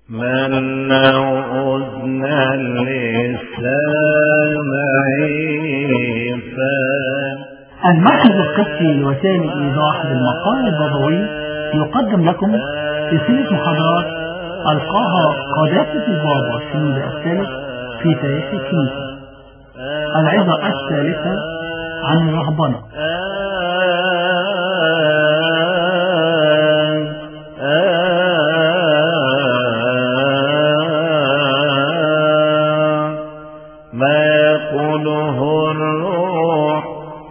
من له أذنا للسامعين المركز القسطي لوسائل الإيضاح بالمقال البابوي يقدم لكم سلسلة محاضرات ألقاها قداسة البابا سنود الثالث في تاريخ الكنيسة العظة الثالثة عن الرهبنة ما يقوله الروح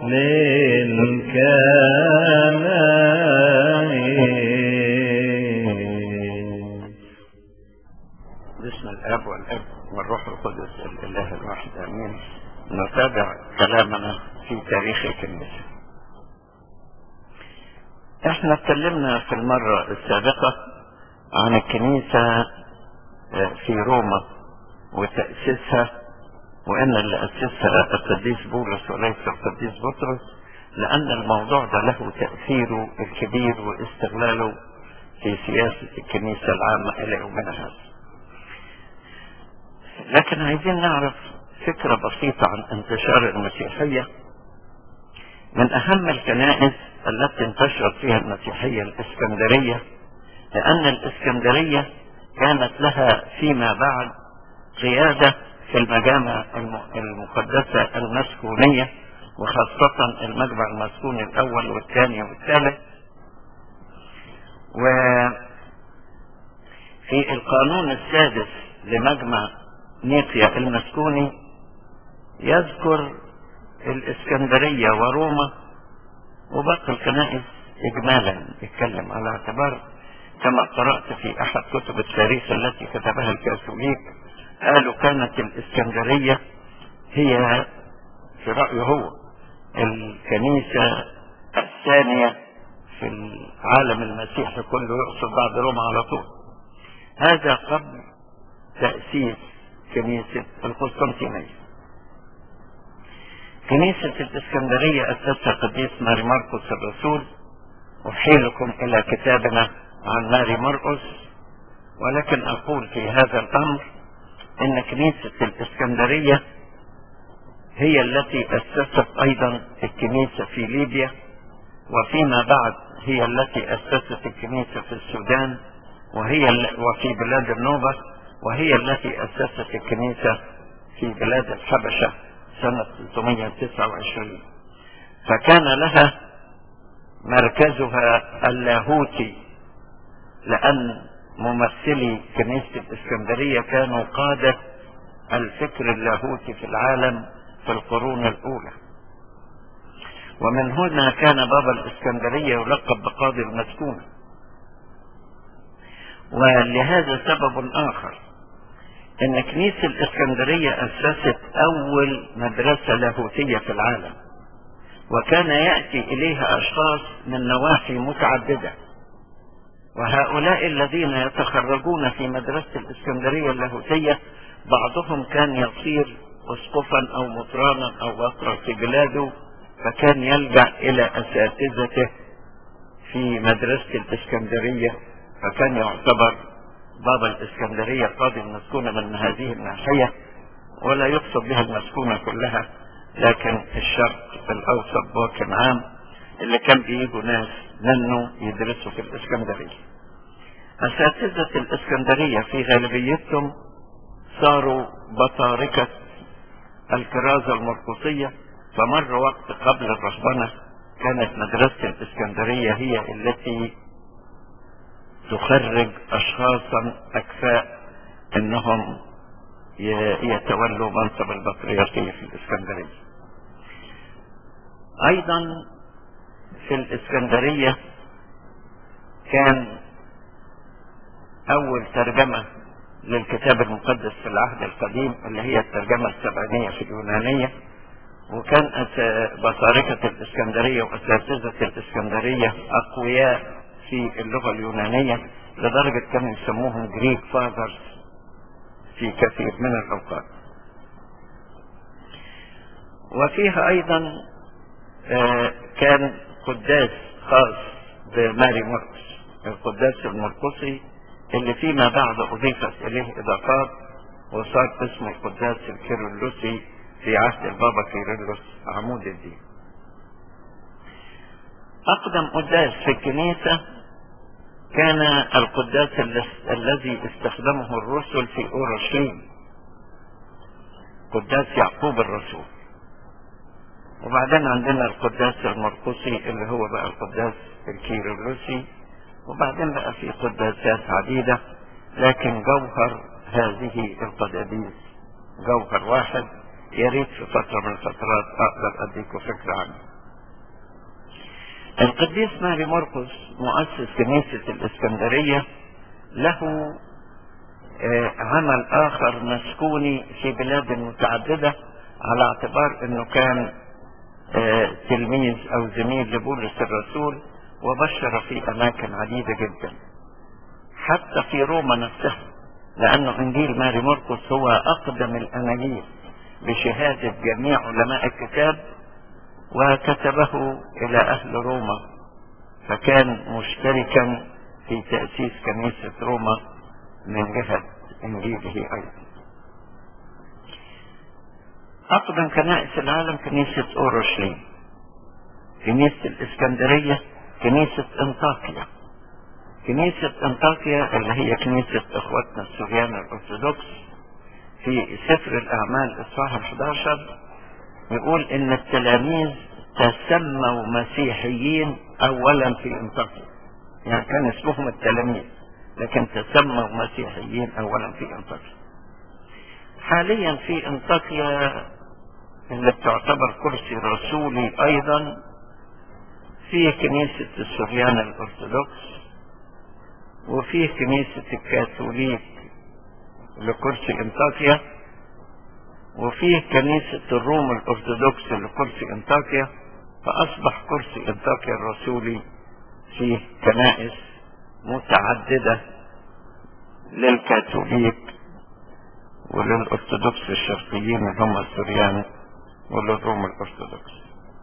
للكنائس باسم الاب والاب والروح القدس الاله الواحد امين نتابع كلامنا في تاريخ الكنيسه احنا اتكلمنا في المره السابقه عن الكنيسه في روما وتاسيسها وان اللي اسسها القديس بولس وليس القديس بطرس لان الموضوع ده له تاثيره الكبير واستغلاله في سياسه الكنيسه العامه الى يومنا هذا لكن عايزين نعرف فكرة بسيطة عن انتشار المسيحية من أهم الكنائس التي انتشرت فيها المسيحية الإسكندرية لأن الإسكندرية كانت لها فيما بعد قيادة في المجامع الم- المقدسة المسكونية وخاصة المجمع المسكوني الأول والثاني والثالث وفي القانون السادس لمجمع نيقيا المسكوني يذكر الإسكندرية وروما وباقي الكنائس إجمالا يتكلم على اعتبار كما قرأت في أحد كتب التاريخ التي كتبها الكاثوليك قالوا كانت الإسكندرية هي في رأيه هو الكنيسة الثانية في العالم المسيحي كله يقصد بعد روما على طول هذا قبل تأسيس كنيسة القسطنطينية كنيسة الإسكندرية أسسها قديس ماري مرقس الرسول أحيلكم إلى كتابنا عن ماري مرقس ولكن أقول في هذا الأمر إن كنيسة الإسكندرية هي التي أسست أيضا الكنيسة في ليبيا وفيما بعد هي التي أسست الكنيسة في السودان وهي ال- وفي بلاد النوبة وهي التي أسست الكنيسة في بلاد الحبشة سنة 329 فكان لها مركزها اللاهوتي لأن ممثلي كنيسة الإسكندرية كانوا قادة الفكر اللاهوتي في العالم في القرون الأولى ومن هنا كان بابا الإسكندرية يلقب بقاضي المسكونة ولهذا سبب آخر ان كنيسة الاسكندرية اسست اول مدرسة لاهوتية في العالم وكان يأتي اليها اشخاص من نواحي متعددة وهؤلاء الذين يتخرجون في مدرسة الاسكندرية اللاهوتية بعضهم كان يصير اسقفا او مطرانا او وقرا في بلاده فكان يلجأ الى اساتذته في مدرسة الاسكندرية فكان يعتبر بابا الإسكندرية قاضي المسكونة من هذه الناحية ولا يقصد بها المسكونة كلها لكن الشرق الأوسط بوكن عام اللي كان بيجوا ناس منه يدرسوا في الإسكندرية أساتذة الإسكندرية في غالبيتهم صاروا بطاركة الكرازة المرقصية فمر وقت قبل الرهبنة كانت مدرسة الإسكندرية هي التي تخرج اشخاصا اكفاء انهم ي- يتولوا منصب البطريركية في الاسكندرية ايضا في الاسكندرية كان اول ترجمة للكتاب المقدس في العهد القديم اللي هي الترجمة السبعينية في اليونانية وكان أس- بطاركة الاسكندرية واساتذة الاسكندرية اقوياء في اللغة اليونانية لدرجة كانوا يسموهم جريك فاذرز في كثير من الأوقات وفيها أيضا آه، كان قداس خاص بماري مرقس القداس المرقسي اللي فيما بعد أضيفت إليه إضافات وصار اسمه القداس الكيرلسي في عهد البابا كيرلس عمود الدين أقدم قداس في الكنيسة كان القداس الذي استخدمه الرسل في أورشليم قداس يعقوب الرسول وبعدين عندنا القداس المرقسي اللي هو بقى القداس الكيرلسي وبعدين بقى في قداسات عديدة لكن جوهر هذه القداديس جوهر واحد يا ريت في فترة من الفترات أقدر أديكم فكرة عنه. القديس ماري مرقس مؤسس كنيسة الإسكندرية له عمل آخر مسكوني في بلاد متعددة على اعتبار أنه كان تلميذ أو زميل لبولس الرسول وبشر في أماكن عديدة جدا حتى في روما نفسها لأنه إنجيل ماري مرقس هو أقدم الأناجيل بشهادة جميع علماء الكتاب وكتبه إلى أهل روما فكان مشتركا في تأسيس كنيسة روما من جهة إنجيله أيضا أقدم كنائس العالم كنيسة أورشليم كنيسة الإسكندرية كنيسة انطاكيا كنيسة انطاكيا اللي هي كنيسة اخواتنا السوريان الارثوذكس في سفر الاعمال اصحاح 11 يقول ان التلاميذ تسموا مسيحيين اولا في انطاكيا يعني كان اسمهم التلاميذ لكن تسموا مسيحيين اولا في انطاكيا حاليا في انطاكيا اللي بتعتبر كرسي رسولي ايضا في كنيسة السوريان الارثوذكس وفيه كنيسة الكاثوليك لكرسي انطاكيا وفيه كنيسة الروم الارثوذكس لكرسي انطاكيا فاصبح كرسي انطاكيا الرسولي فيه كنائس متعددة للكاثوليك وللارثوذكس الشرقيين اللي هم السوريان وللروم الارثوذكس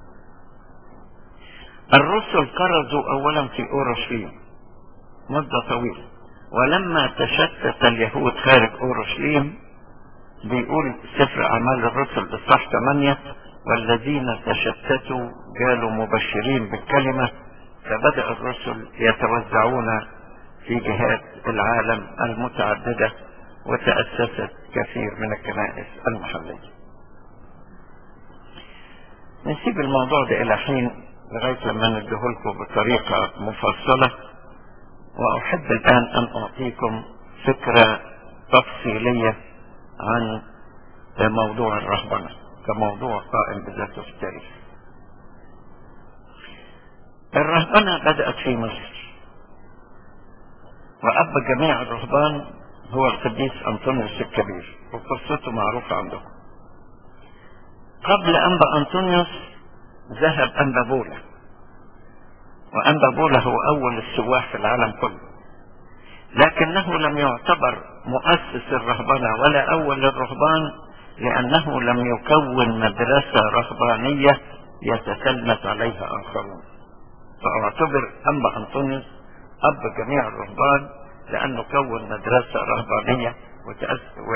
الرسل كرزوا اولا في اورشليم مدة طويلة ولما تشتت اليهود خارج اورشليم بيقول سفر اعمال الرسل اصحاح 8 والذين تشتتوا قالوا مبشرين بالكلمة فبدأ الرسل يتوزعون في جهات العالم المتعددة وتأسست كثير من الكنائس المحلية نسيب الموضوع ده إلى حين لغاية لما ندهلكم بطريقة مفصلة وأحب الآن أن أعطيكم فكرة تفصيلية عن موضوع الرهبنة كموضوع قائم بذاته في التاريخ الرهبنة بدأت في مصر وأب جميع الرهبان هو القديس أنطونيوس الكبير وقصته معروفة عندكم قبل أنبا أنطونيوس ذهب أنبا بولا وأنبا بولا هو أول السواح في العالم كله لكنه لم يعتبر مؤسس الرهبنة ولا أول الرهبان لأنه لم يكون مدرسة رهبانية يتسلمت عليها آخرون فاعتبر أنبا أنطونيوس أب جميع الرهبان لأنه كون مدرسة رهبانية وتأس و...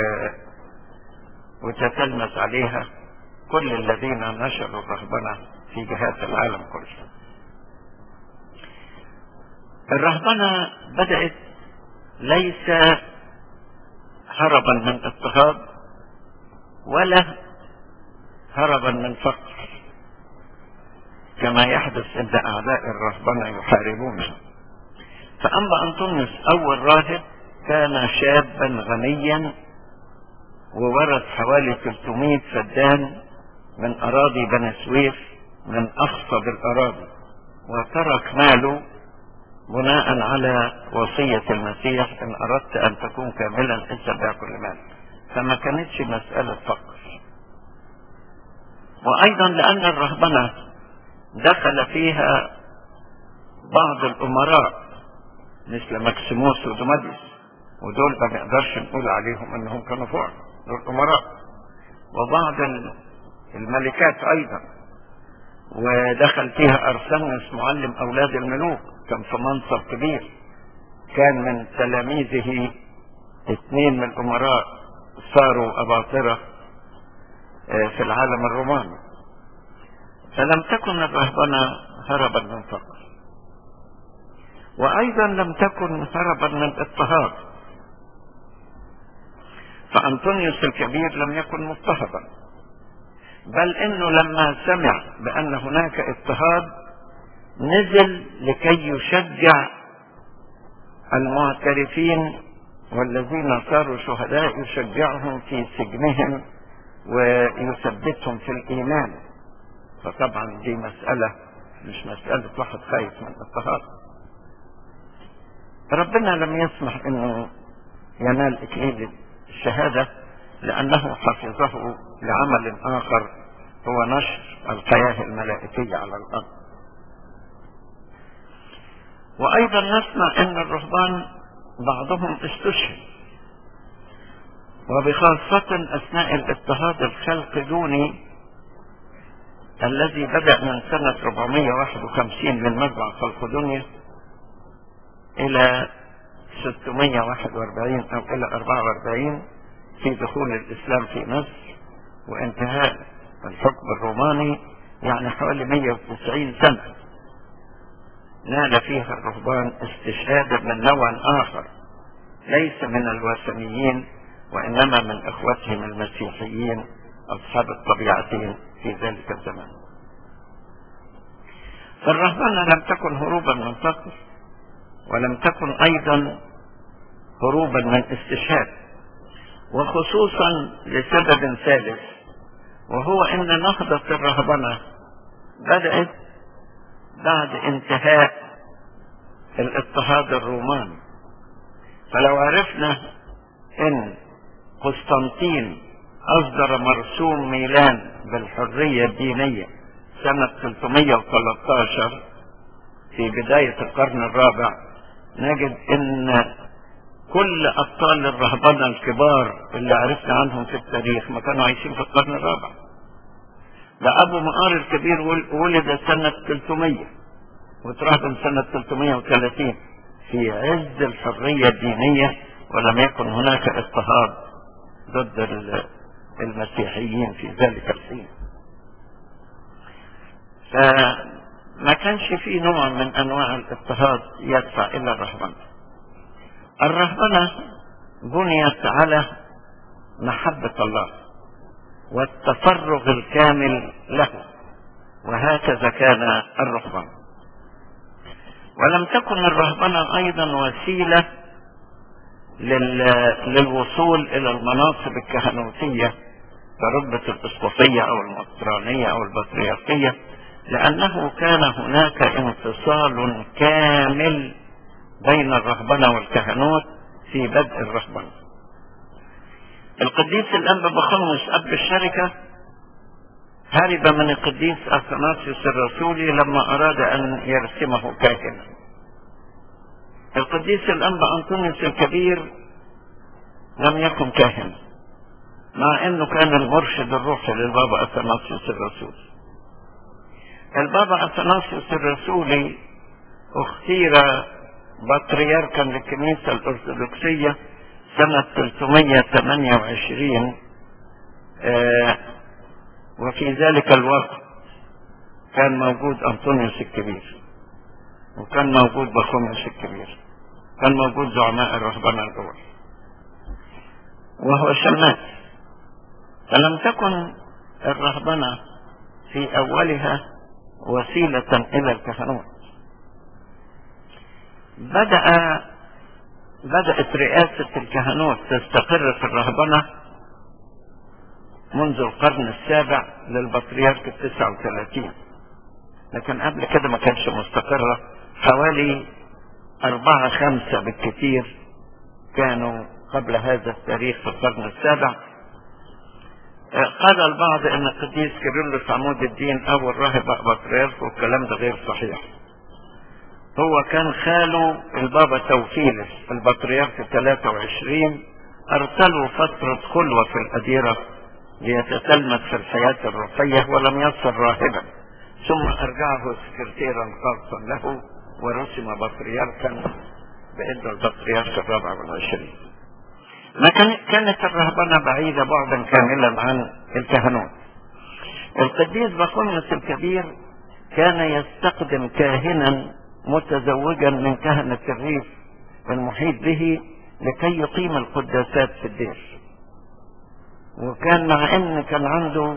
وتتلمس عليها كل الذين نشروا الرهبنة في جهات العالم كله الرهبنة بدأت ليس هربا من اضطهاد ولا هربا من فقر كما يحدث عند أعداء الرهبنة يحاربونها فأما أنطونيوس أول راهب كان شابا غنيا وورث حوالي 300 فدان من أراضي بني سويف من أخصب الأراضي وترك ماله بناء على وصية المسيح إن أردت أن تكون كاملا اتبع كل مال فما كانتش مسألة فقر وأيضا لأن الرهبنة دخل فيها بعض الأمراء مثل مكسيموس ودوماديوس ودول ما نقدرش نقول عليهم انهم كانوا فقراء دول امراء وبعض الملكات ايضا ودخل فيها ارسنس معلم اولاد الملوك كان في منصب كبير كان من تلاميذه اثنين من الأمراء صاروا أباطرة في العالم الروماني فلم تكن الرهبنة هربا من فقر وأيضا لم تكن هربا من اضطهاد فأنطونيوس الكبير لم يكن مضطهدا بل انه لما سمع بان هناك اضطهاد نزل لكي يشجع المعترفين والذين صاروا شهداء يشجعهم في سجنهم ويثبتهم في الايمان فطبعا دي مسألة مش مسألة واحد خايف من الاضطهاد ربنا لم يسمح انه ينال اكليل الشهادة لانه حفظه لعمل اخر هو نشر الحياة الملائكية على الارض وايضا نسمع ان الرهبان بعضهم استشهد وبخاصة اثناء الاضطهاد الخلقدوني الذي بدأ من سنة 451 من مجمع خلقدونيا الى 641 او الى 44 في دخول الاسلام في مصر وانتهاء الحكم الروماني يعني حوالي 190 سنة نال فيها الرهبان استشهادا من نوع اخر ليس من الوثنيين وانما من اخوتهم المسيحيين اصحاب الطبيعتين في ذلك الزمان فالرهبنة لم تكن هروبا من فقر ولم تكن ايضا هروبا من استشهاد وخصوصا لسبب ثالث وهو ان نهضة الرهبنة بدأت بعد انتهاء الاضطهاد الروماني فلو عرفنا ان قسطنطين اصدر مرسوم ميلان بالحرية الدينية سنة 313 في بداية القرن الرابع نجد ان كل ابطال الرهبنة الكبار اللي عرفنا عنهم في التاريخ ما كانوا عايشين في القرن الرابع ده ابو مقار الكبير ولد سنة 300 وترهبن سنة 330 في عز الحرية الدينية ولم يكن هناك اضطهاد ضد المسيحيين في ذلك الحين فما كانش في نوع من انواع الاضطهاد يدفع الى الرهبنه الرهبنة بنيت على محبة الله والتفرغ الكامل له وهكذا كان الرهبان ولم تكن الرهبنة أيضا وسيلة لل... للوصول إلى المناصب الكهنوتية كرتبة الإسقفية أو المطرانية أو البطريركية لأنه كان هناك انفصال كامل بين الرهبنة والكهنوت في بدء الرهبنة القديس الأنبا بخمس أب الشركة هرب من القديس أثناسيوس الرسولي لما أراد أن يرسمه كاهنا القديس الأنبا أنطونيوس الكبير لم يكن كاهنا مع أنه كان المرشد الروحي للبابا أثناسيوس الرسولي البابا أثناسيوس الرسولي اختير بطريركا للكنيسة الأرثوذكسية سنة 328 آه وفي ذلك الوقت كان موجود أنطونيوس الكبير وكان موجود بخوميوس الكبير كان موجود زعماء الرهبنة الأول وهو شماس فلم تكن الرهبنة في أولها وسيلة إلى الكهنوت بدأ بدأت رئاسة الكهنوت تستقر في الرهبنة منذ القرن السابع للبطريرك التسعة وثلاثين لكن قبل كده ما كانش مستقرة حوالي أربعة خمسة بالكثير كانوا قبل هذا التاريخ في القرن السابع قال البعض ان القديس كيرلس عمود الدين اول راهب بطريرك والكلام ده غير صحيح هو كان خاله البابا توفيلس البطريرك 23 ارسله فترة خلوة في الأديرة ليتتلمذ في الحياة الروحية ولم يصل راهبا ثم أرجعه سكرتيرا خاصا له ورسم بطريركا بإذن البطريرك الرابع والعشرين ما كان كانت الرهبنة بعيدة بعدا كاملا عن الكهنوت القديس بقوميوس الكبير كان يستخدم كاهنا متزوجا من كهنة الريف المحيط به لكي يقيم القداسات في الدير وكان مع ان كان عنده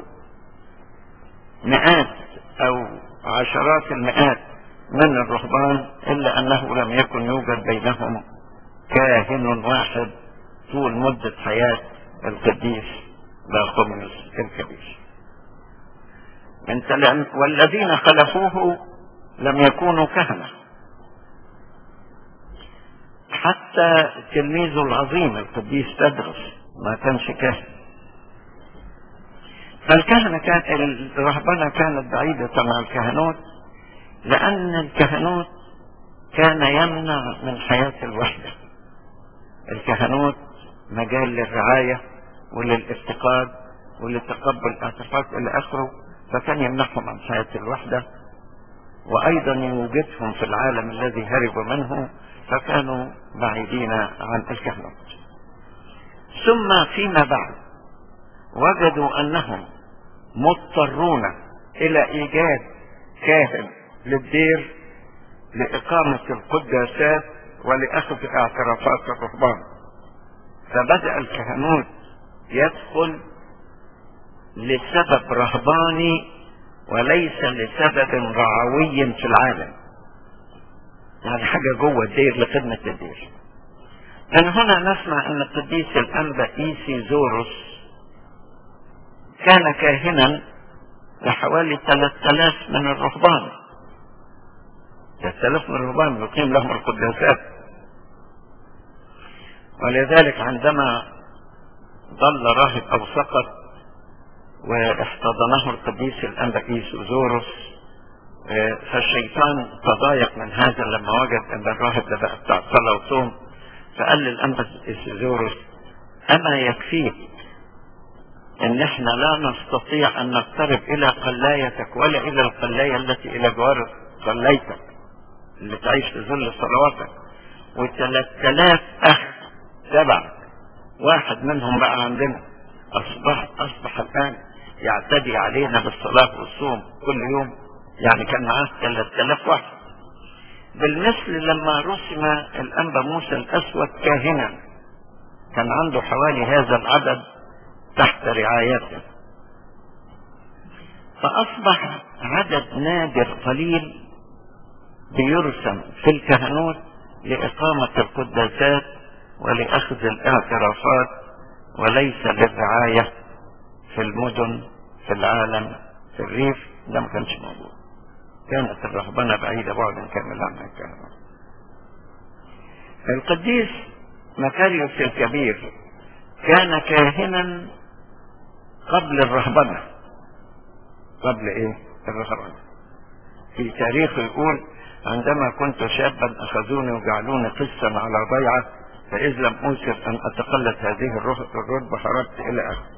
مئات او عشرات المئات من الرهبان الا انه لم يكن يوجد بينهم كاهن واحد طول مدة حياة القديس باقوميوس الكبير من تلم والذين خلفوه لم يكونوا كهنة حتى تلميذه العظيم القديس تدرس ما كانش كاهن فالكهنة كان الرهبنة كانت بعيدة عن الكهنوت لأن الكهنوت كان يمنع من حياة الوحدة الكهنوت مجال للرعاية وللافتقاد ولتقبل اعتقاد إلى آخره فكان يمنعهم عن حياة الوحدة وأيضا يوجدهم في العالم الذي هربوا منه فكانوا بعيدين عن الكهنوت ثم فيما بعد وجدوا أنهم مضطرون إلى إيجاد كاهن للدير لإقامة القداسات ولأخذ اعترافات الرهبان فبدأ الكهنوت يدخل لسبب رهباني وليس لسبب رعوي في العالم يعني حاجة جوه الدير لخدمة الدير من هنا نسمع ان القديس الانبا ايسي زوروس كان كاهنا لحوالي 3000 من الرهبان 3000 من الرهبان يقيم لهم القداسات ولذلك عندما ضل راهب او سقط واحتضنه القديس الانبا ايسوزوروس فالشيطان تضايق من هذا لما وجد ان الراهب ده بقى بتاع صلاه وصوم فقال للانبا ايسوزوروس اما يكفيك ان احنا لا نستطيع ان نقترب الى قلايتك ولا الى القلاية التي الى جوار قلايتك اللي تعيش في ظل صلواتك وثلاث الاف اخ تبعك واحد منهم بقى عندنا اصبح اصبح الان يعتدي علينا بالصلاة والصوم كل يوم يعني كان معاه 3000 واحد بالمثل لما رسم الانبا موسى الاسود كاهنا كان عنده حوالي هذا العدد تحت رعايته فأصبح عدد نادر قليل بيرسم في الكهنوت لإقامة القداسات ولأخذ الاعترافات وليس للرعاية في المدن في العالم في الريف ده ما كانش موجود كانت الرهبنة بعيدة بعدا كاملا عن الكهنوت القديس مكاريوس الكبير كان كاهنا قبل الرهبنة قبل ايه الرهبنة في تاريخ يقول عندما كنت شابا اخذوني وجعلوني قسا على ضيعة فاذ لم اوسر ان اتقلد هذه الرتبة هربت الى اخره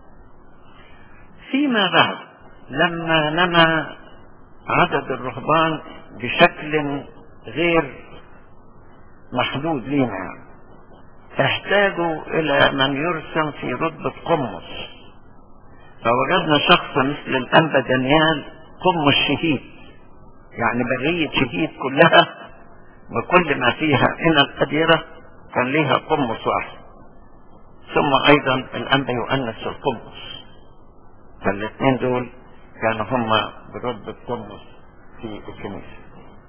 فيما بعد لما نما عدد الرهبان بشكل غير محدود لينا يعني احتاجوا الى من يرسم في رتبة قمص فوجدنا شخص مثل الانبا دانيال قمص شهيد يعني برية شهيد كلها وكل ما فيها من القديرة كان ليها قمص واحد ثم ايضا الانبا يؤنس القمص فالاثنين دول كانوا هم برتبة قمص في الكنيسة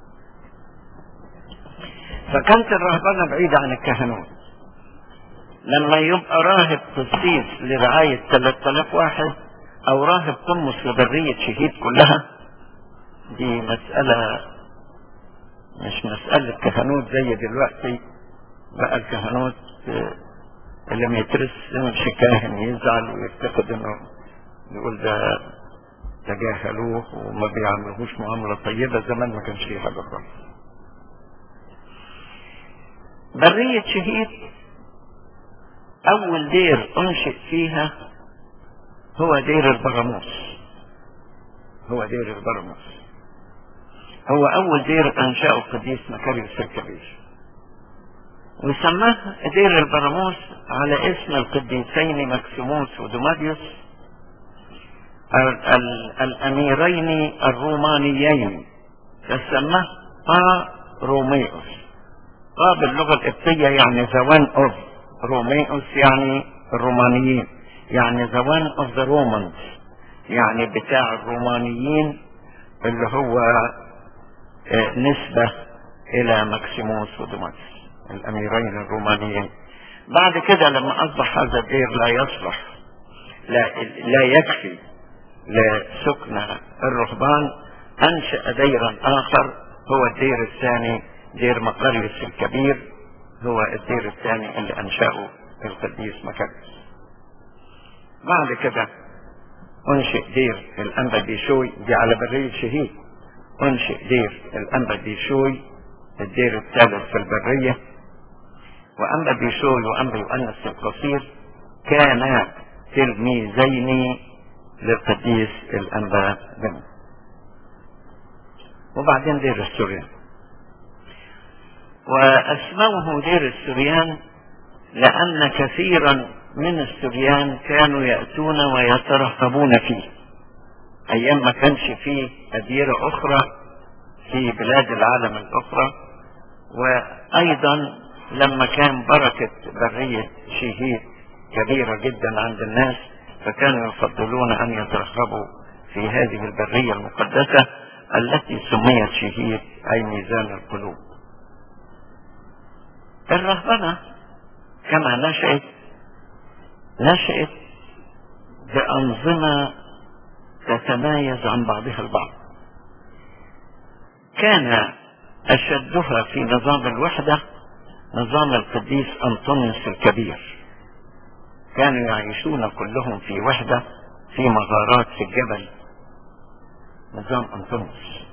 فكانت الرهبنة بعيدة عن الكهنوت لما يبقى راهب قسيس لرعاية 3000 واحد او راهب قمص لبرية شهيد كلها دي مسألة مش مسألة كهنوت زي دلوقتي بقى الكهنوت اللي ما يترسمش كاهن يزعل ويفتقد انه يقول ده تجاهلوه وما بيعملوهوش معاملة طيبة زمان ما كانش فيه حاجة خالص برية شهيد أول دير أنشئ فيها هو دير البراموس هو دير البراموس هو أول دير أنشأه القديس مكاريوس الكبير وسماه دير البراموس على اسم القديسين مكسيموس ودوماديوس ال- ال- الاميرين الرومانيين فسماه با روميوس با باللغة القبطية يعني the one of روميوس يعني الرومانيين يعني the one of the Romans يعني بتاع الرومانيين اللي هو آه، نسبة إلى مكسيموس ودوماتيوس الأميرين الرومانيين بعد كده لما أصبح هذا الدير لا يصلح لا, لا يكفي لسكن الرهبان أنشأ ديرا آخر هو الدير الثاني دير مقريس الكبير هو الدير الثاني اللي أنشأه القديس مكرس بعد كده أنشئ دير الأنبا ديشوي دي على برية شهيد أنشئ دير الأنبا ديشوي الدير الثالث في البرية وأنبا ديشوي وأنبا يؤنس القصير كانا تلميذين للقديس الأنبا بن وبعدين دير السوريان وأسموه دير السوريان لأن كثيرا من السوريان كانوا يأتون ويترهبون فيه أيام ما كانش فيه أديرة أخرى في بلاد العالم الأخرى وأيضا لما كان بركة برية شهيد كبيرة جدا عند الناس فكانوا يفضلون أن يترهبوا في هذه البرية المقدسة التي سميت شهيد أي ميزان القلوب الرهبنة كما نشأت نشأت بأنظمة تتمايز عن بعضها البعض كان أشدها في نظام الوحدة نظام القديس أنطونيوس الكبير كانوا يعيشون كلهم في وحدة في مغارات في الجبل نظام أنطونيوس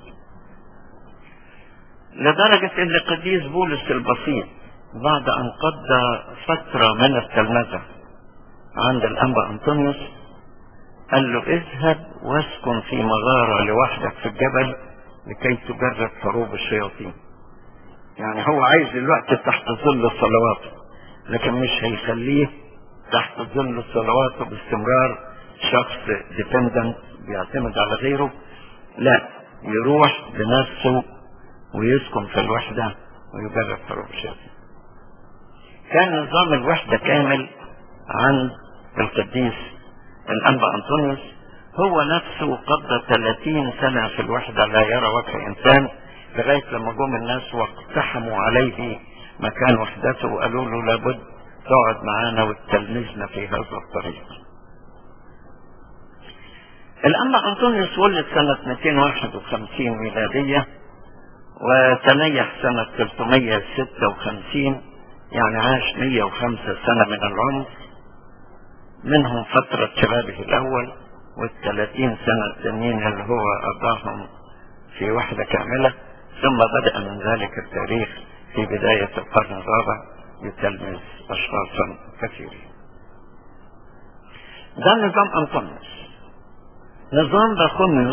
لدرجة أن القديس بولس البسيط بعد أن قضى فترة من التلمذة عند الأنبا أنطونيوس قال له اذهب واسكن في مغارة لوحدك في الجبل لكي تجرب حروب الشياطين يعني هو عايز دلوقتي تحت ظل صلواته لكن مش هيخليه تحت ظل صلواته باستمرار شخص ديبندنت بيعتمد على غيره لا يروح بنفسه ويسكن في الوحدة ويجرب حروب الشياطين كان نظام الوحدة كامل عند القديس الأنبا أنطونيوس هو نفسه قضى 30 سنة في الوحدة لا يرى وجه إنسان لغاية لما جم الناس واقتحموا عليه مكان وحدته وقالوا له لابد تقعد معانا وتلمذنا في هذا الطريق الأنبا أنطونيوس ولد سنة 251 ميلادية وتنيح سنة 356 يعني عاش 105 سنة من العمر منهم فترة شبابه الأول والثلاثين سنة التانيين اللي هو قضاهم في وحدة كاملة ثم بدأ من ذلك التاريخ في بداية القرن الرابع يتلمذ أشخاصا كثيرين ده نظام أنطونيوس نظام باخونيوس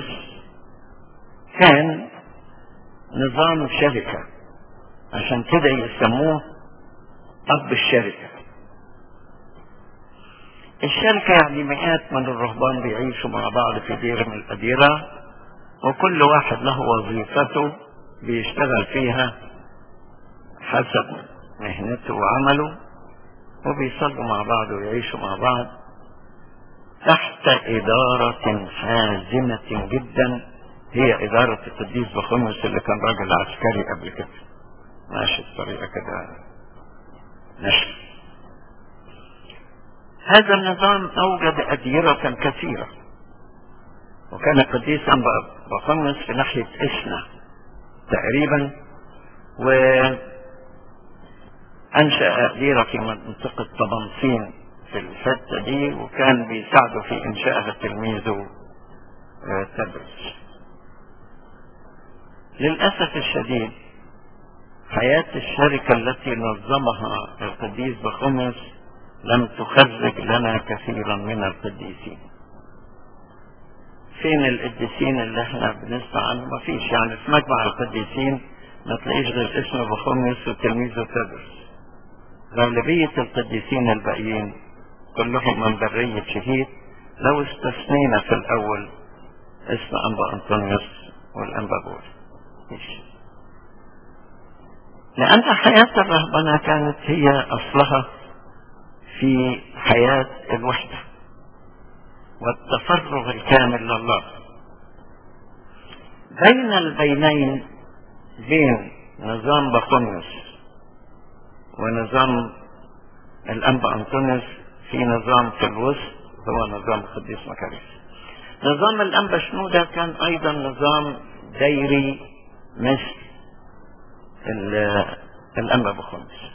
كان نظام شركة عشان كده يسموه أب الشركة الشركة يعني مئات من الرهبان بيعيشوا مع بعض في دير من الأديرة وكل واحد له وظيفته بيشتغل فيها حسب مهنته وعمله وبيصلوا مع بعض ويعيشوا مع بعض تحت إدارة حازمة جدا هي إدارة القديس بخمس اللي كان راجل عسكري قبل كده ماشي بطريقة كده نشر هذا النظام أوجد أديرة كثيرة وكان القديس بخمس في ناحية إسنا تقريبا وأنشأ أديرة في منطقة طبنسين في الحتة دي وكان بيساعده في إنشائها تلميذه تدرس للأسف الشديد حياة الشركة التي نظمها القديس بخمس لم تخرج لنا كثيرا من القديسين فين القديسين اللي احنا بنسمع عنه ما فيش يعني في مجمع القديسين ما تلاقيش غير اسم بخمس وتلميذه تدرس غالبية القديسين الباقيين كلهم من برية شهيد لو استثنينا في الأول اسم أنبا أنطونيوس والأنبا بول لأن حياة الرهبنة كانت هي أصلها في حياة الوحدة والتفرغ الكامل لله بين البينين بين نظام بطونيوس ونظام الأنبا أنطونيوس في نظام في الوسط هو نظام القديس مكاريس نظام الأنبا شنودة كان أيضا نظام ديري مثل الأنبا بخمس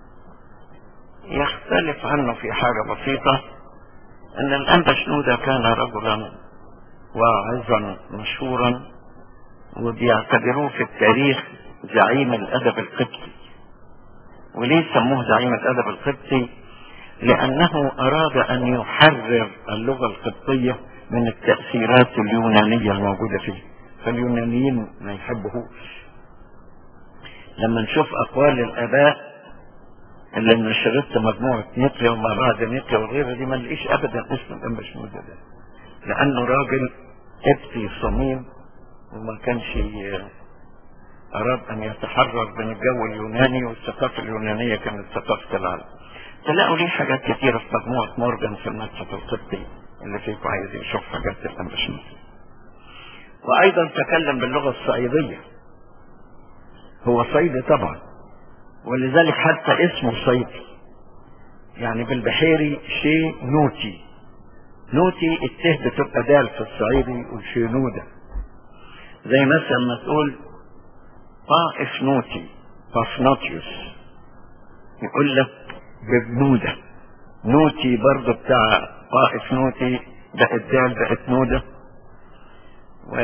يختلف عنه في حاجة بسيطة أن الأنبا شنودة كان رجلا واعظا مشهورا وبيعتبروه في التاريخ زعيم الأدب القبطي وليه سموه زعيم الأدب القبطي لأنه أراد أن يحرر اللغة القبطية من التأثيرات اليونانية الموجودة فيه فاليونانيين ما يحبهوش لما نشوف أقوال الآباء اللي نشرت مجموعة نيقيا وما بعد نيقيا وغيرها دي ما نلاقيش أبدا اسم الأنبا شنودة ده لأنه راجل قبطي صميم وما كانش أراد أن يتحرر من الجو اليوناني والثقافة اليونانية كانت ثقافة العالم تلاقوا ليه حاجات كتيرة في مجموعة مورجان في المتحف القبطي اللي فيكم عايز يشوف حاجات الأنبا شنودة وأيضا تكلم باللغة الصعيدية هو صعيدي طبعا ولذلك حتى اسمه صيدي يعني بالبحيري شي نوتي نوتي الته بتبقى دال في الصعيدي والشينودة زي مثلا ما تقول طائف نوتي بافنوتيوس يقول لك ببنودة نوتي برضه بتاع طائف نوتي بقت دال بقت نودة و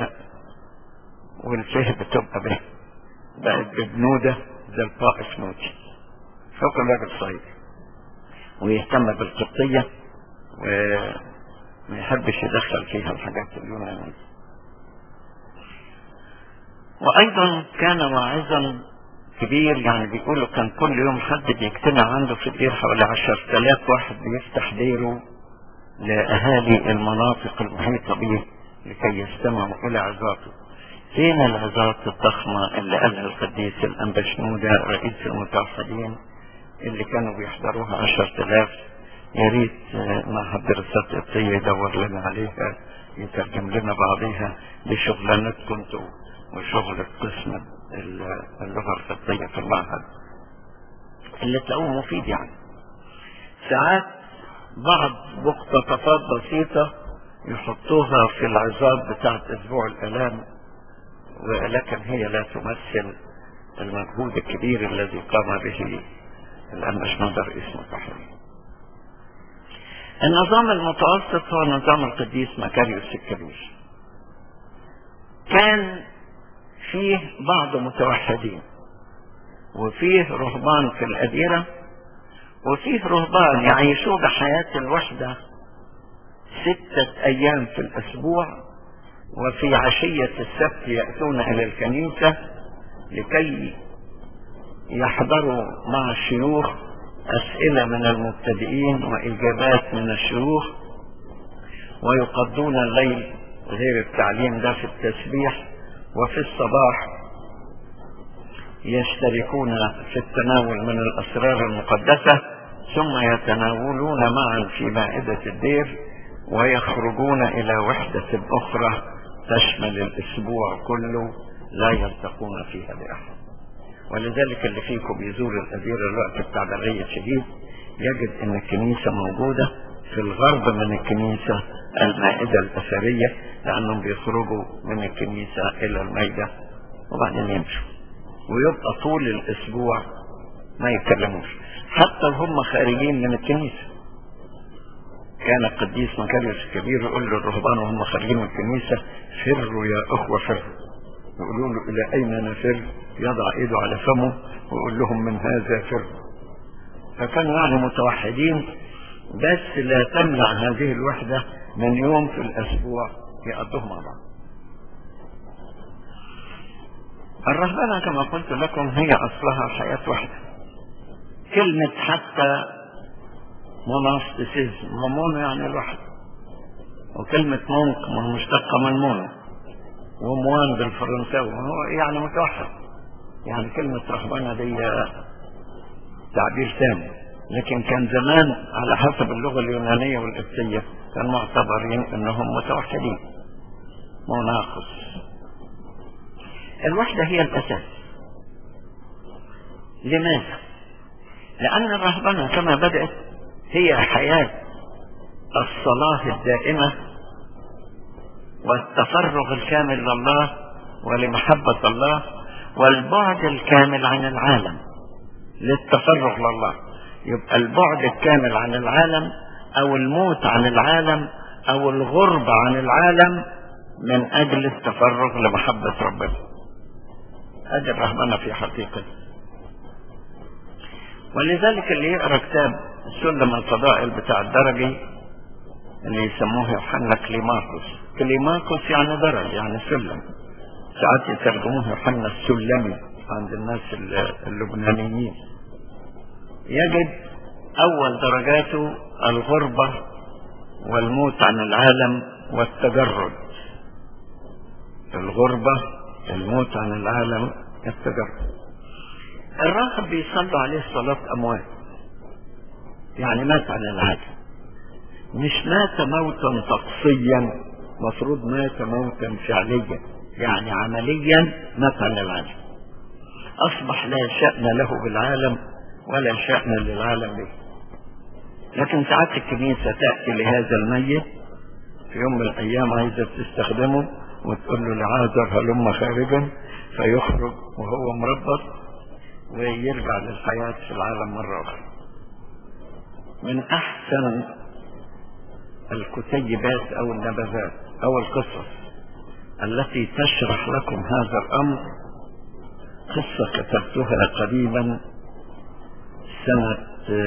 والفه بتبقى به بقت ببنودة زي الطائف نوتي فوق الراجل صعيدي ويهتم بالقبطية وما يحبش يدخل فيها الحاجات اليونانية وأيضا كان واعظا كبير يعني بيقولوا كان كل يوم حد بيجتمع عنده في الدير حوالي عشر تلاف واحد بيفتح ديره لأهالي المناطق المحيطة به لكي يستمعوا إلى عظاته فين العظات الضخمة اللي قالها القديس الأنبا شنودة رئيس المتوحدين اللي كانوا بيحضروها عشر تلاف يا ريت معهد دراسات قبطية يدور لنا عليها يترجم لنا بعضيها دي شغلانتكم انتوا وشغل قسم اللغة القبطية في المعهد اللي تلاقوه مفيد يعني ساعات بعض مقتطفات بسيطة يحطوها في العظات بتاعت أسبوع الآلام ولكن هي لا تمثل المجهود الكبير الذي قام به الأنبا شنودة رئيس متحرر النظام المتوسط هو نظام القديس مكاريوس الكبير كان فيه بعض متوحدين وفيه رهبان في الأديرة وفيه رهبان يعيشون بحياة الوحدة ستة أيام في الأسبوع وفي عشية السبت يأتون إلى الكنيسة لكي يحضروا مع الشيوخ أسئلة من المبتدئين وإجابات من الشيوخ ويقضون الليل غير التعليم ده في التسبيح وفي الصباح يشتركون في التناول من الأسرار المقدسة ثم يتناولون معا في مائدة الدير ويخرجون إلى وحدة أخرى تشمل الأسبوع كله لا يلتقون فيها بأحد ولذلك اللي فيكم بيزور الأديرة الوقت بتاع برية شديد يجد أن الكنيسة موجودة في الغرب من الكنيسة المائدة الأثرية لأنهم بيخرجوا من الكنيسة إلى الميدة وبعدين يمشوا ويبقى طول الأسبوع ما يتكلموش حتى وهم خارجين من الكنيسة كان القديس مكاريوس الكبير يقول للرهبان وهم خارجين من الكنيسة فروا يا أخوة فروا يقولوا له إلى أين نفر يضع إيده على فمه ويقول لهم من هذا فر فكانوا يعني متوحدين بس لا تمنع هذه الوحدة من يوم في الأسبوع يقضوه مع بعض الرهبنة كما قلت لكم هي أصلها حياة وحدة كلمة حتى موناستيسيزم مونو يعني الواحد وكلمة مونك ما هو مشتقة من مونو وموان بالفرنساوي هو يعني متوحد يعني كلمة رهبنة دي تعبير ثاني لكن كان زمان على حسب اللغة اليونانية والقبطية كان معتبرين انهم متوحدين مناقص الوحدة هي الأساس لماذا؟ لأن الرهبنة كما بدأت هي حياة الصلاة الدائمة والتفرغ الكامل لله ولمحبة الله والبعد الكامل عن العالم للتفرغ لله يبقى البعد الكامل عن العالم او الموت عن العالم او الغربة عن العالم من اجل التفرغ لمحبة ربنا هذه الرهبنة في حقيقة ولذلك اللي يقرأ كتاب سلم الفضائل بتاع الدرجي اللي يسموه يوحنا كليماكوس كليماكوس يعني درج يعني سلم ساعات يترجموه يوحنا السلمي عند الناس اللبنانيين يجد اول درجاته الغربة والموت عن العالم والتجرد الغربة الموت عن العالم التجرد الراهب بيصلوا عليه صلاة اموات يعني مات عن العالم مش مات موتا طقسيا مفروض مات موتا فعليا يعني عمليا مات عن العالم اصبح لا شأن له بالعالم ولا شأن للعالم به لكن ساعات الكنيسة تأتي لهذا الميت في يوم من الأيام عايزة تستخدمه وتقول له لعازر هلم خارجا فيخرج وهو مربط ويرجع للحياة في العالم مرة أخرى من أحسن الكتيبات أو النبذات أو القصص التي تشرح لكم هذا الأمر قصة كتبتها قريبا سنة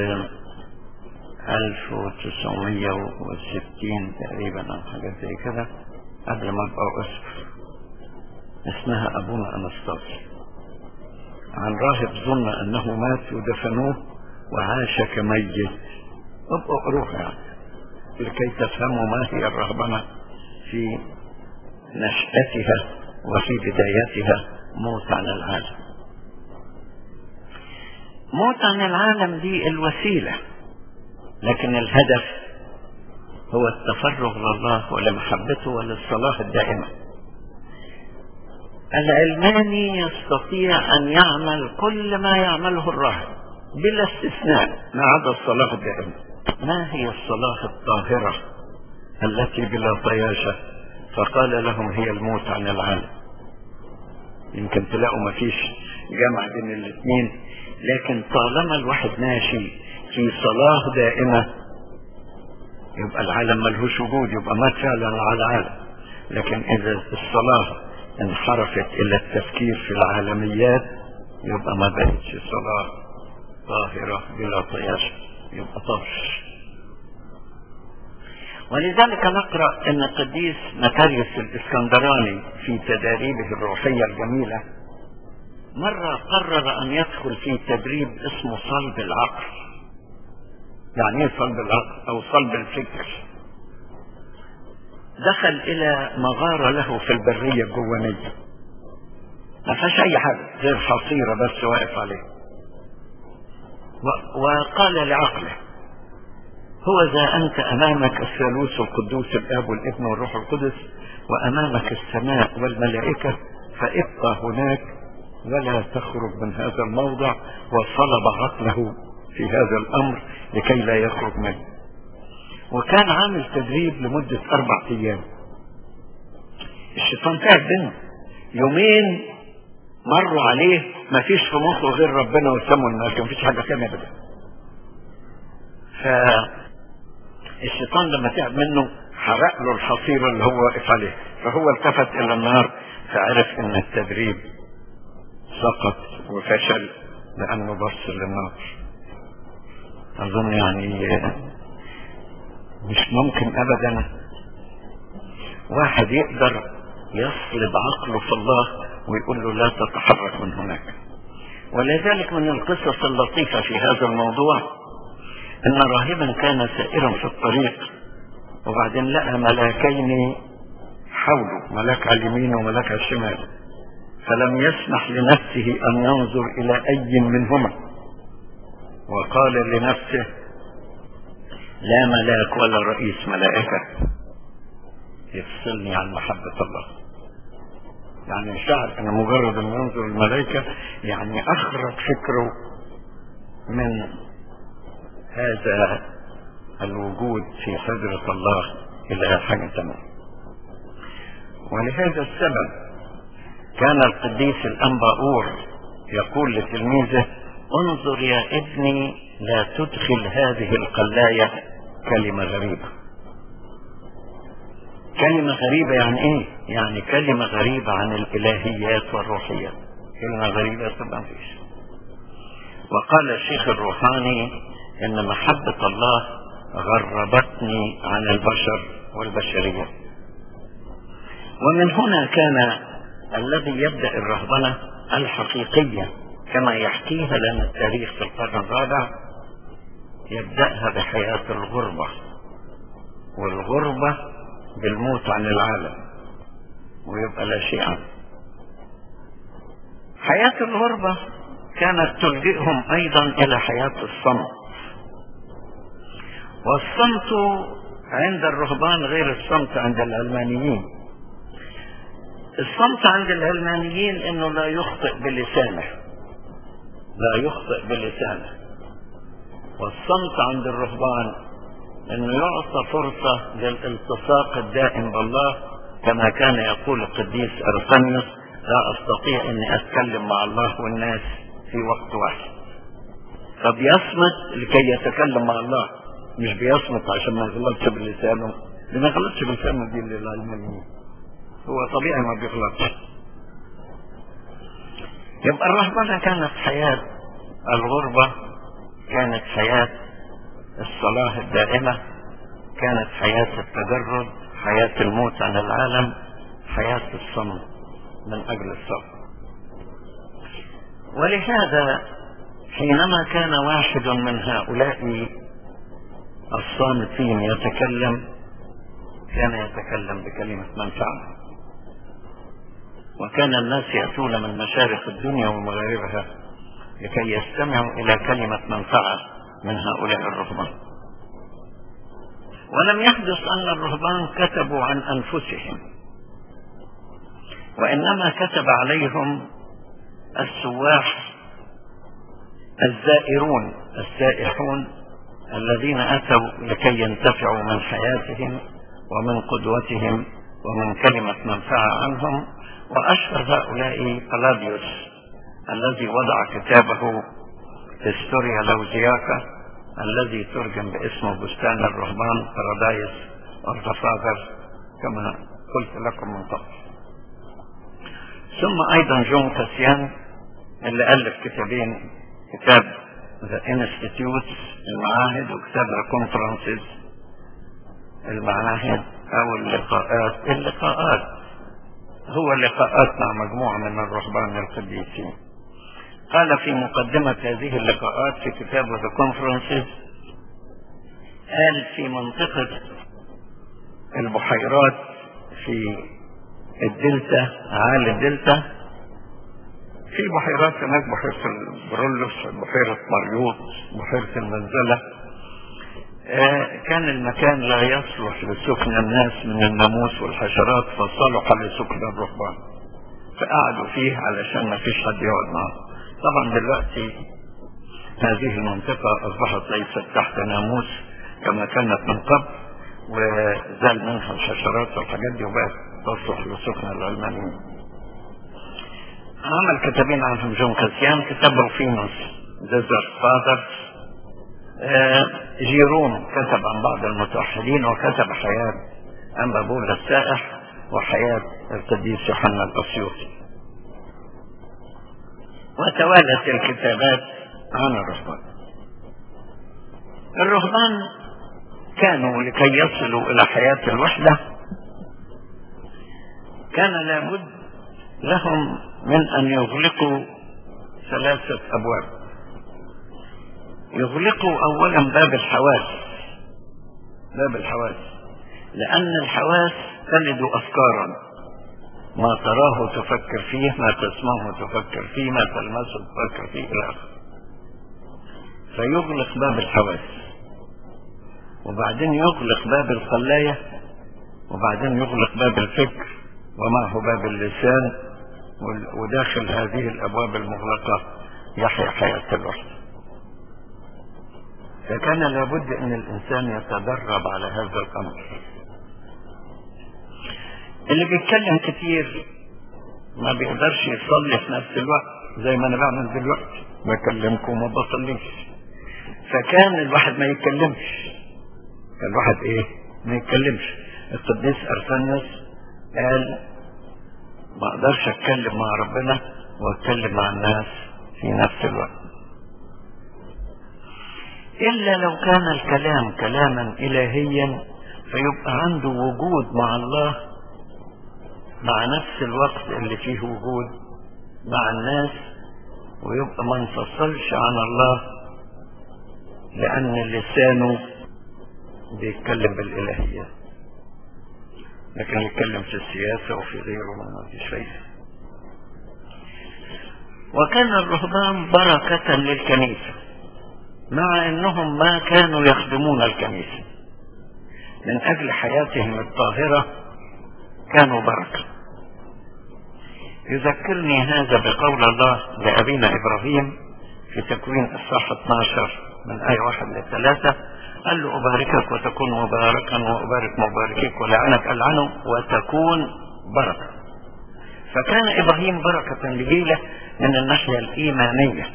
1960 تقريبا أو حاجة زي كده قبل ما أبقى أسر اسمها أبونا أنستاسي عن راهب ظن أنه مات ودفنوه وعاش كميت ابقوا اقروها يعني لكي تفهموا ما هي الرهبنة في نشأتها وفي بدايتها موت عن العالم موت عن العالم دي الوسيلة لكن الهدف هو التفرغ لله ولمحبته وللصلاة الدائمة العلماني يستطيع أن يعمل كل ما يعمله الراهب بلا استثناء ما عدا الصلاة الدائمة ما هي الصلاة الطاهرة التي بلا طياشة فقال لهم هي الموت عن العالم يمكن تلاقوا ما فيش جمع بين الاثنين لكن طالما الواحد ماشي في صلاة دائمة يبقى العالم ملهوش وجود يبقى مات فعلا على العالم لكن اذا الصلاة انحرفت الى التفكير في العالميات يبقى ما بقتش صلاة طاهرة بلا طياش يبقى طرش ولذلك نقرأ ان القديس مكاريوس الاسكندراني في تداريبه الروحية الجميلة مرة قرر ان يدخل في تدريب اسمه صلب العقل يعني ايه صلب العقل او صلب الفكر دخل الى مغارة له في البرية الجوانية ما فيهاش اي حاجة غير حصيرة بس واقف عليه وقال لعقله هو ذا أنت أمامك الثالوث القدوس الآب والابن والروح القدس وأمامك السماء والملائكة فابقى هناك ولا تخرج من هذا الموضع وصلب عقله في هذا الأمر لكي لا يخرج منه وكان عامل تدريب لمدة أربع أيام الشيطان تعب منه يومين مروا عليه ما فيش في مخه غير ربنا والسماء والملائكة ما فيش حاجة ثانية أبدا فالشيطان لما تعب منه حرق له الحصيرة اللي هو واقف عليه فهو التفت إلى النار فعرف إن التدريب سقط وفشل لأنه بص للنار أظن يعني مش ممكن أبدا واحد يقدر يصلب عقله في الله ويقول له لا تتحرك من هناك ولذلك من القصص اللطيفة في هذا الموضوع أن راهبا كان سائرا في الطريق وبعدين لقى ملاكين حوله ملاك على اليمين وملاك على الشمال فلم يسمح لنفسه أن ينظر إلى أي منهما وقال لنفسه لا ملاك ولا رئيس ملائكة يفصلني عن محبة الله يعني شعر أن مجرد أن ينظر الملائكة يعني أخرج فكره من هذا الوجود في حضرة الله إلى حاجة تمام ولهذا السبب كان القديس الأنباؤور يقول لتلميذه انظر يا ابني لا تدخل هذه القلاية كلمة غريبة كلمة غريبة يعني ايه يعني كلمة غريبة عن الالهيات والروحيات كلمة غريبة تبقى مفيش وقال الشيخ الروحاني ان محبة الله غربتني عن البشر والبشرية ومن هنا كان الذي يبدأ الرهبنة الحقيقية كما يحكيها لنا التاريخ في القرن الرابع يبدأها بحياة الغربة والغربة بالموت عن العالم ويبقى لا شيء عنه حياة الغربة كانت تلجئهم أيضا إلى حياة الصمت والصمت عند الرهبان غير الصمت عند العلمانيين الصمت عند العلمانيين انه لا يخطئ بلسانه لا يخطئ بلسانه والصمت عند الرهبان انه يعطى فرصة للالتصاق الدائم بالله كما كان يقول القديس ارسنيوس لا استطيع اني اتكلم مع الله والناس في وقت واحد فبيصمت لكي يتكلم مع الله مش بيصمت عشان ما يغلطش بلسانه اللي ما يغلطش بلسانه دي للعلمانيين هو طبيعي ما بيغلطش يبقى الرهبنة كانت حياة الغربة كانت حياة الصلاة الدائمة كانت حياة التجرد حياة الموت عن العالم حياة الصمت من أجل الصبر ولهذا حينما كان واحد من هؤلاء الصامتين يتكلم كان يتكلم بكلمة منفعة وكان الناس يأتون من مشارق الدنيا ومغاربها لكي يستمعوا إلى كلمة منفعة من هؤلاء الرهبان ولم يحدث أن الرهبان كتبوا عن أنفسهم وإنما كتب عليهم السواح الزائرون السائحون الذين أتوا لكي ينتفعوا من حياتهم ومن قدوتهم ومن كلمة منفعة عنهم وأشهر هؤلاء قلاديوس الذي وضع كتابه هستوريا لوزياكا الذي ترجم باسمه بستان الرهبان بارادايس اوف ذا فاذر كما قلت لكم من قبل ثم ايضا جون كاسيان اللي الف كتابين كتاب ذا انستيتيوت المعاهد وكتاب ذا كونفرنسز المعاهد او اللقاءات اللقاءات هو لقاءات مع مجموعة من الرهبان القديسين قال في مقدمة هذه اللقاءات في كتاب ذا كونفرنسز قال في منطقة البحيرات في الدلتا عالي الدلتا في بحيرات هناك بحيرة البرولوس بحيرة مريوط بحيرة المنزلة آه كان المكان لا يصلح لسكن الناس من الناموس والحشرات فصلح لسكن الرهبان فقعدوا فيه علشان ما فيش حد يقعد معهم طبعا دلوقتي هذه المنطقة أصبحت ليست تحت ناموس كما كانت من قبل وزال منها الحشرات والحاجات دي وبقت تصلح لسكن العلمانيين عمل كتابين عنهم جون كاسيان كتاب روفينوس ديزرت فاذر جيرون كتب عن بعض المتوحدين وكتب حياة أنبا بولا السائح وحياة القديس يوحنا الأسيوطي وتوالت الكتابات عن الرهبان الرهبان كانوا لكي يصلوا إلى حياة الوحدة كان لابد لهم من أن يغلقوا ثلاثة أبواب يغلقوا أولا باب الحواس باب الحواس لأن الحواس تلد أفكارا ما تراه تفكر فيه ما تسمعه تفكر فيه ما تلمسه تفكر فيه إلى آخره فيغلق باب الحواس وبعدين يغلق باب الخلاية وبعدين يغلق باب الفكر ومعه باب اللسان وداخل هذه الأبواب المغلقة يحيا حياة الوحدة فكان لابد أن الإنسان يتدرب على هذا الأمر اللي بيتكلم كتير ما بيقدرش يصلي في نفس الوقت زي ما أنا بعمل دلوقتي بكلمكم وما بصليش فكان الواحد ما يتكلمش الواحد ايه ما يتكلمش القديس ارسانيوس قال ما اقدرش اتكلم مع ربنا واتكلم مع الناس في نفس الوقت الا لو كان الكلام كلاما الهيا فيبقى عنده وجود مع الله مع نفس الوقت اللي فيه وجود مع الناس ويبقى ما انفصلش عن الله لان لسانه بيتكلم بالالهيات لكن يتكلم في السياسة وفي غيره ما فيش فايدة وكان الرهبان بركة للكنيسة مع انهم ما كانوا يخدمون الكنيسة من اجل حياتهم الطاهرة كانوا بركة يذكرني هذا بقول الله لأبينا إبراهيم في تكوين الصح 12 من آية واحد لثلاثة قال له أباركك وتكون مباركا وأبارك مباركيك ولعنك ألعنه وتكون بركة فكان إبراهيم بركة لجيله من الناحية الإيمانية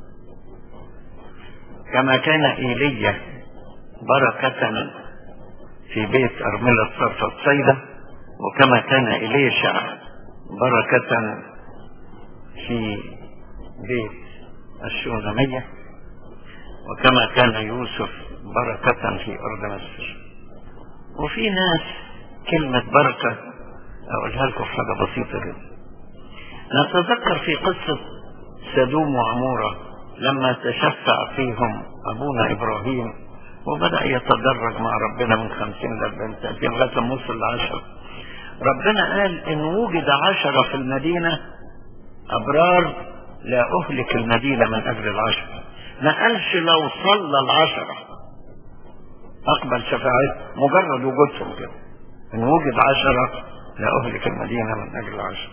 كما كان إيليا بركة في بيت أرملة صرفة صيدا وكما كان إليشع بركة في بيت الشونمية وكما كان يوسف بركة في أرض مصر وفي ناس كلمة بركة أقولها لكم حاجة بسيطة جدا نتذكر في قصة سدوم وعمورة لما تشفع فيهم أبونا إبراهيم وبدأ يتدرج مع ربنا من خمسين لأربعين ثلاثين لغاية ما وصل لعشرة ربنا قال إن وجد عشرة في المدينة أبرار لا أهلك المدينة من أجل العشرة ما قالش لو صلى العشرة أقبل شفاعته مجرد وجودهم كده إن وجد عشرة لا أهلك المدينة من أجل العشرة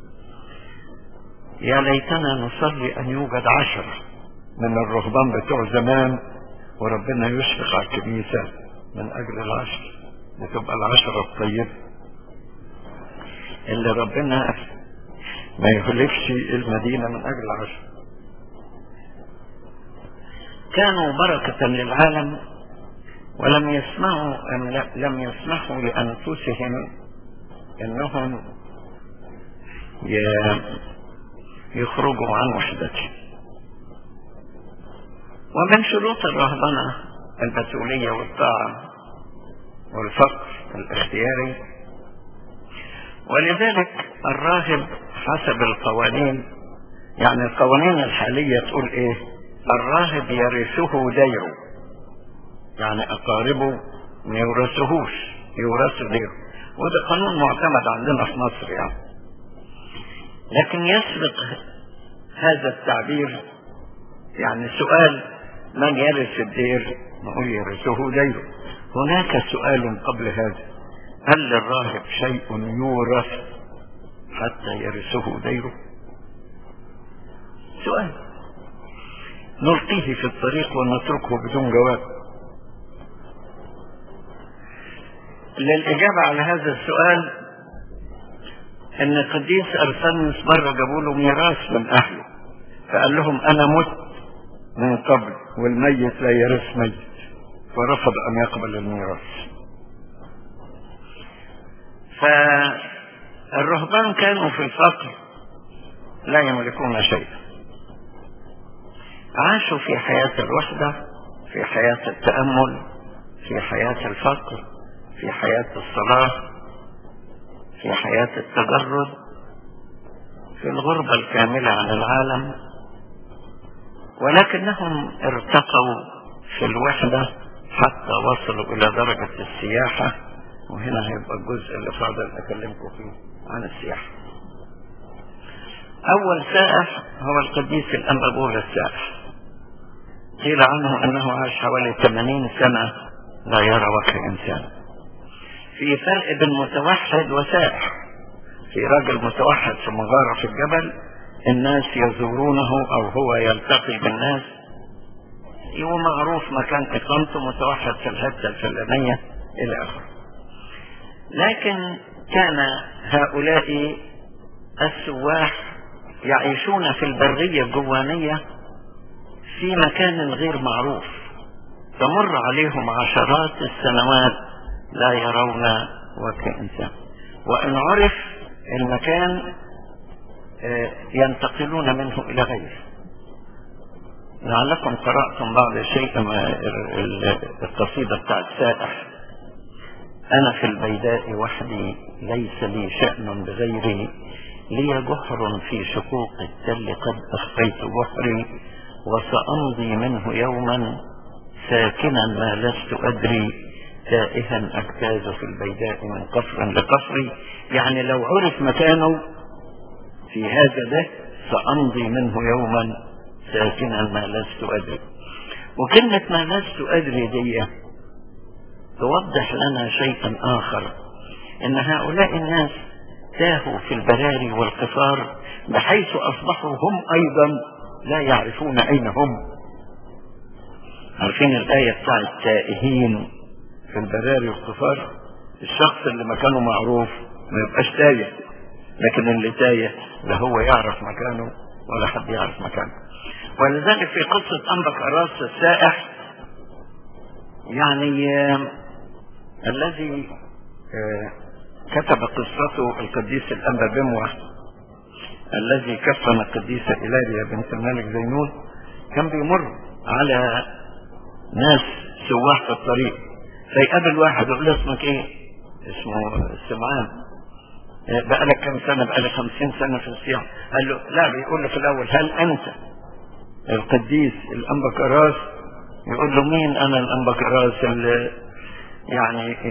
يا ليتنا نصلي أن يوجد عشرة من الرهبان بتوع زمان وربنا يشفق على الكنيسة من أجل العشرة وتبقى العشرة الطيبة اللي ربنا ما يهلكش المدينة من أجل العشرة كانوا بركة للعالم ولم يسمعوا أن لم يسمحوا لأنفسهم أنهم يخرجوا عن وحدتهم ومن شروط الرهبنة البتولية والطاعة والفقر الاختياري ولذلك الراهب حسب القوانين يعني القوانين الحالية تقول ايه الراهب يرثه ديره يعني اقاربه ما يورثهوش يورثه ديره وده قانون معتمد عندنا في مصر يعني لكن يسبق هذا التعبير يعني سؤال من يرث الدير نقول يرثه ديره هناك سؤال قبل هذا هل للراهب شيء يورث حتى يرثه ديره سؤال نلقيه في الطريق ونتركه بدون جواب للإجابة على هذا السؤال ان القديس ارسنس مرة جابوا له ميراث من اهله فقال لهم انا مت من قبل والميت لا يرث ميت فرفض ان يقبل الميراث فالرهبان كانوا في الفقر لا يملكون شيئا عاشوا في حياة الوحدة في حياة التأمل في حياة الفقر في حياة الصلاة في حياة التجرد في الغربة الكاملة عن العالم ولكنهم ارتقوا في الوحدة حتى وصلوا إلى درجة السياحة وهنا هيبقى الجزء اللي فاضل أكلمكم فيه عن السياحة أول سائح هو القديس الأنبابور السائح قيل عنه أنه عاش حوالي 80 سنة لا يرى وجه إنسان في فرق بين متوحد وسائح في راجل متوحد في مغارة في الجبل الناس يزورونه أو هو يلتقي بالناس ومعروف مكان إقامته متوحد في الحتة الفلانية إلى آخره لكن كان هؤلاء السواح يعيشون في البرية الجوانية في مكان غير معروف تمر عليهم عشرات السنوات لا يرون وجه إنسان وإن عرف المكان ينتقلون منه إلى غيره لعلكم قرأتم بعض شيء القصيدة بتاعت سائح أنا في البيداء وحدي ليس لي شأن بغيري لي جحر في شقوق التل قد أخفيت جحري وسأمضي منه يوما ساكنا ما لست أدري تائها أجتاز في البيداء من قفر لقفر يعني لو عرف مكانه في هذا ده سأمضي منه يوما ساكنا ما لست أدري وكلمة ما لست أدري دي توضح لنا شيئا آخر إن هؤلاء الناس تاهوا في البراري والقفار بحيث أصبحوا هم أيضا لا يعرفون أين هم عارفين الآية بتاع التائهين في البراري والقفار الشخص اللي مكانه معروف ما يبقاش تايه لكن اللي تايه لا هو يعرف مكانه ولا حد يعرف مكانه ولذلك في قصة أنبك أراس السائح يعني آه الذي آه كتب قصته القديس الأنبا بموة الذي كفن القديسة إيلاريا بنت الملك زينون كان بيمر على ناس سواح في الطريق فيقابل واحد يقول له اسمك ايه؟ اسمه سمعان بقى لك كم سنة بقى لك خمسين سنة في الصيام قال له لا بيقول له في الأول هل أنت القديس الأنبكراس يقول له مين أنا الأنبكراس اللي يعني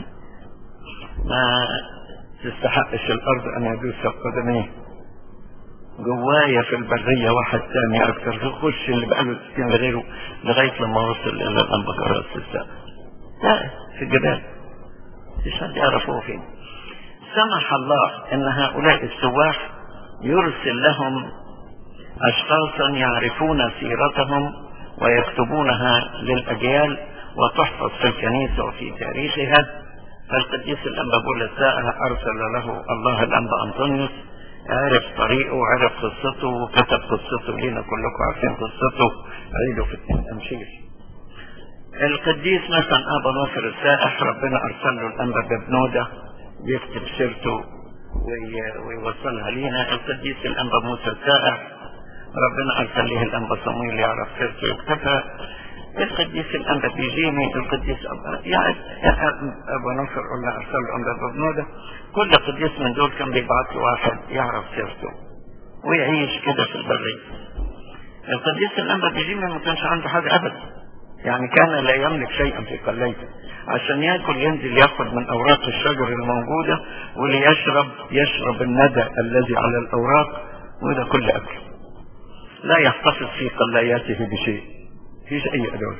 ما تستحقش الأرض أن يدوس قدميه جوايا في البرية واحد تاني أكتر يخش اللي بقى له ستين غيره لغاية لما وصل إلى الأنبكراس في السقف لا في الجبال مش حد يعرفه فين سمح الله ان هؤلاء السواح يرسل لهم اشخاصا يعرفون سيرتهم ويكتبونها للاجيال وتحفظ في الكنيسه وفي تاريخها فالقديس الانبا بولساء ارسل له الله الانبا انطونيوس عرف طريقه وعرف قصته وكتب قصته لنا كلكم عارفين قصته عيدوا في التمشير القديس مثلا ابا ناصر السائح ربنا ارسل له الانبا ببنوده يكتب سيرته ويوصلها لينا القديس الانبا موسى السائح ربنا ارسل له الانبا صمويل يعرف سيرته يكتبها القديس الانبا بيجيني القديس أبا يعني ابو نصر قلنا ارسل له انبا ببنوده كل قديس من دول كان بيبعت له واحد يعرف سيرته ويعيش كده في البرية القديس الانبا بيجيني ما كانش عنده حاجه ابدا يعني كان لا يملك شيئا في قليته عشان ياكل ينزل ياخد من اوراق الشجر الموجودة وليشرب يشرب الندى الذي على الاوراق وده كل اكل لا يحتفظ في قلاياته بشيء فيش اي ادوات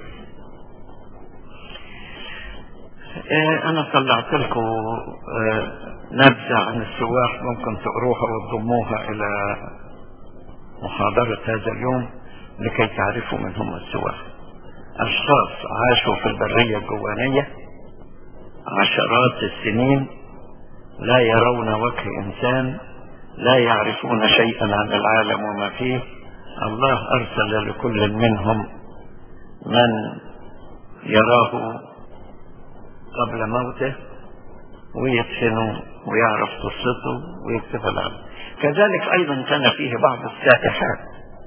اه انا طلعت لكم اه نبذة عن السواح ممكن تقروها وتضموها الى محاضرة هذا اليوم لكي تعرفوا من هم السواح أشخاص عاشوا في البرية الجوانية عشرات السنين لا يرون وجه إنسان لا يعرفون شيئا عن العالم وما فيه الله أرسل لكل منهم من يراه قبل موته ويدفنه ويعرف قصته ويكتب العالم كذلك أيضا كان فيه بعض السائحات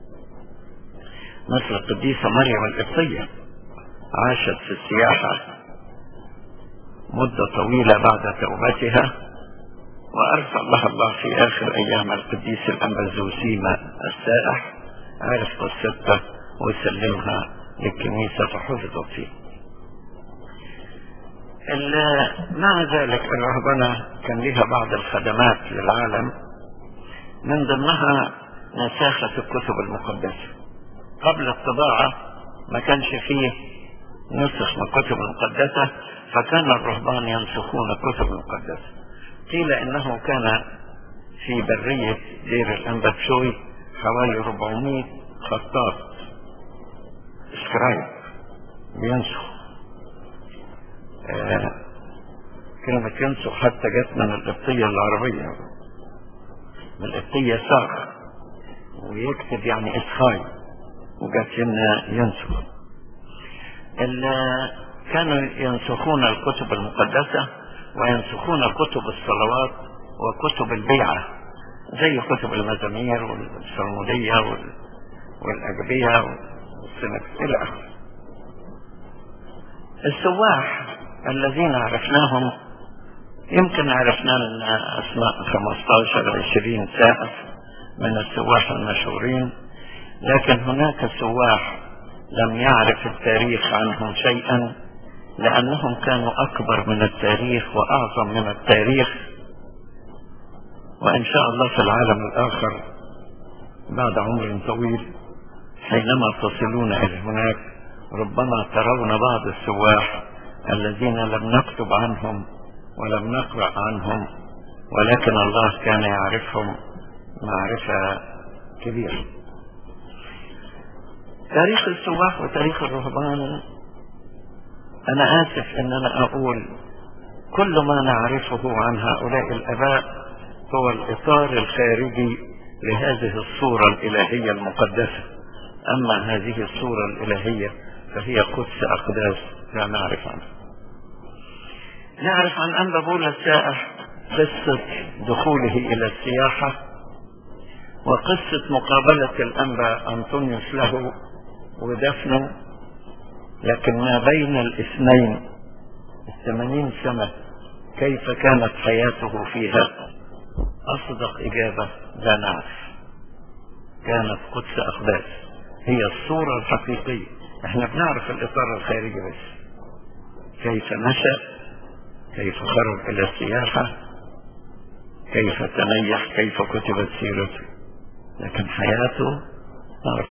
مثل القديسة مريم القبطية عاشت في السياحة مدة طويلة بعد توبتها وأرسل لها الله في آخر أيام القديس الأنبا زوسيما السائح عرف قصته وسلمها للكنيسة فحفظت فيه مع ذلك الرهبنة كان لها بعض الخدمات للعالم من ضمنها نساخة الكتب المقدسة قبل الطباعة ما كانش فيه نسخ من الكتب المقدسة فكان الرهبان ينسخون الكتب المقدسة قيل انه كان في برية دير الانبابشوي حوالي 400 خطاط سكرايب بينسخ آه كلمة ينسخ حتى جت من القبطية العربية من القبطية ساخ ويكتب يعني اسخاي وجت هنا ينسخ كانوا ينسخون الكتب المقدسة وينسخون كتب الصلوات وكتب البيعة زي كتب المزامير والسرمودية والأجبية والسنة إلى آخره السواح الذين عرفناهم يمكن عرفنا لنا أسماء 15 20 سائح من السواح المشهورين لكن هناك سواح لم يعرف التاريخ عنهم شيئا لأنهم كانوا أكبر من التاريخ وأعظم من التاريخ وإن شاء الله في العالم الآخر بعد عمر طويل حينما تصلون إلى هناك ربما ترون بعض السواح الذين لم نكتب عنهم ولم نقرأ عنهم ولكن الله كان يعرفهم معرفة كبيرة تاريخ السواح وتاريخ الرهبان أنا آسف أن أنا أقول كل ما نعرفه عن هؤلاء الآباء هو الإطار الخارجي لهذه الصورة الإلهية المقدسة أما هذه الصورة الإلهية فهي قدس أقداس لا نعرف عنها نعرف عن أنبا بولا السائح قصة دخوله إلى السياحة وقصة مقابلة الأنبا أنطونيوس له ودفنه لكن ما بين الاثنين الثمانين سنة كيف كانت حياته فيها أصدق إجابة لا نعرف كانت قدس أقداس هي الصورة الحقيقية احنا بنعرف الإطار الخارجي بس كيف نشأ كيف خرج إلى السياحة كيف تنيح كيف كتبت سيرته لكن حياته نعرف